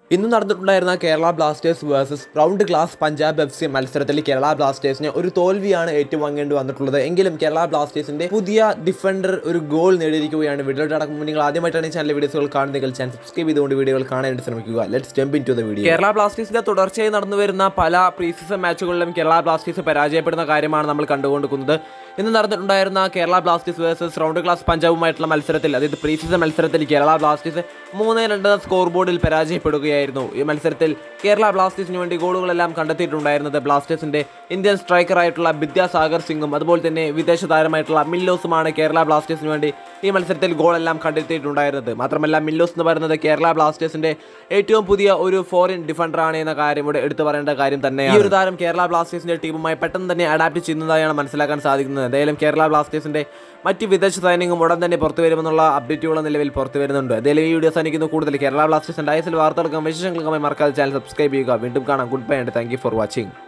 ഇന്ന് നടന്നിട്ടുണ്ടായിരുന്ന Kerala Blasters versus Round Glass Punjab F C മത്സരത്തിൽ കേരള ബ്ലാസ്റ്റേഴ്സിന് ഒരു തോൽവിയാണ് ഏറ്റുവാങ്ങേണ്ടി വന്നിട്ടുള്ളത് എങ്കിലും കേരള ബ്ലാസ്റ്റേഴ്സിന്റെ പുതിയ ഡിഫൻഡർ ഒരു ഗോൾ നേടിയിരിക്കുകയാണ് വീഡിയോ അടക്കം നിങ്ങൾ ആദ്യമായിട്ടാണ് ഈ ചാനൽ വീഡിയോസുകൾ കാണുന്നതെങ്കിൽ ചാനൽ സബ്സ്ക്രൈബ് ചെയ്തുകൊണ്ട് വീഡിയോകൾ കാണാനായിട്ട് ശ്രമിക്കുക let's jump in to the video Kerala ബ്ലാസ്റ്റേഴ്സിന്റെ തുടർച്ചയായി നടന്നു വരുന്ന പല പ്രീ സീസൺ മാച്ചുകളിലും കേരള ബ്ലാസ്റ്റേഴ്സ് പരാജയപ്പെടുന്ന കാര്യമാണ് നമ്മൾ കണ്ടുകൊണ്ടിരിക്കുന്നത് ഇന്ന് നടന്നിട്ടുണ്ടായിരുന്ന Kerala Blasters versus Round Glass പഞ്ചാബുമായിട്ടുള്ള മത്സരത്തിൽ അതായത് പ്രീ സീസൺ മത്സരത്തിൽ കേരള ബ്ലാസ്റ്റേഴ്സ് മൂന്ന് രണ്ട് സ്കോർ ബോർഡിൽ പരാജയപ്പെടുകയായിരുന്നു ഈ മത്സരത്തിൽ കേരള ബ്ലാസ്റ്റേഴ്സിന് വേണ്ടി ഗോളുകളെല്ലാം കണ്ടെത്തിയിട്ടുണ്ടായിരുന്നത് ബ്ലാസ്റ്റേഴ്സിന്റെ ഇന്ത്യൻ സ്ട്രൈക്കറായിട്ടുള്ള വിദ്യാസാഗർ സിംഗും അതുപോലെ തന്നെ വിദേശ താരമായിട്ടുള്ള മില്ലോസുമാണ് കേരള ബ്ലാസ്റ്റേഴ്സിന് വേണ്ടി ഈ മത്സരത്തിൽ ഗോളെല്ലാം കണ്ടെത്തിയിട്ടുണ്ടായിരുന്നത് മാത്രമല്ല മില്ലോസ് എന്ന് പറയുന്നത് കേരള ബ്ലാസ്റ്റേഴ്സിന്റെ ഏറ്റവും പുതിയ ഒരു ഫോറിൻ ഡിഫൻഡറാണ് എന്ന കാര്യം ഇവിടെ എടുത്തു പറയേണ്ട കാര്യം തന്നെയാണ് ഈ ഒരു താരം കേരള ബ്ലാസ്റ്റേഴ്സിന്റെ ടീമുമായി പെട്ടെന്ന് തന്നെ അഡാപ്റ്റ് ചെയ്യുന്നതായാണ് മനസ്സിലാക്കാൻ സാധിക്കുന്നത് എന്തായാലും കേരള ബ്ലാസ്റ്റേഴ്സിന്റെ മറ്റ് വിദേശ സൈനികം ഉടൻ തന്നെ പുറത്തു വരുമെന്നുള്ള അപ്ഡേറ്റുകൾ നിലവിൽ പുറത്തു വരുന്നുണ്ട് എന്തായാലും ഈ വീഡിയോ സാധിക്കുന്നു കൂടുതൽ കേരള ബ്ലാസ്റ്റേഴ്സിന്റെ ഐ എസ് എൽ വാർത്തകൾക്കും വിശേഷങ്ങൾക്കുമായി മറക്കാതെ ചാനൽ സബ്സ്ക്രൈബ് ചെയ്യുക വീണ്ടും കാണാം good bye and thank you for watching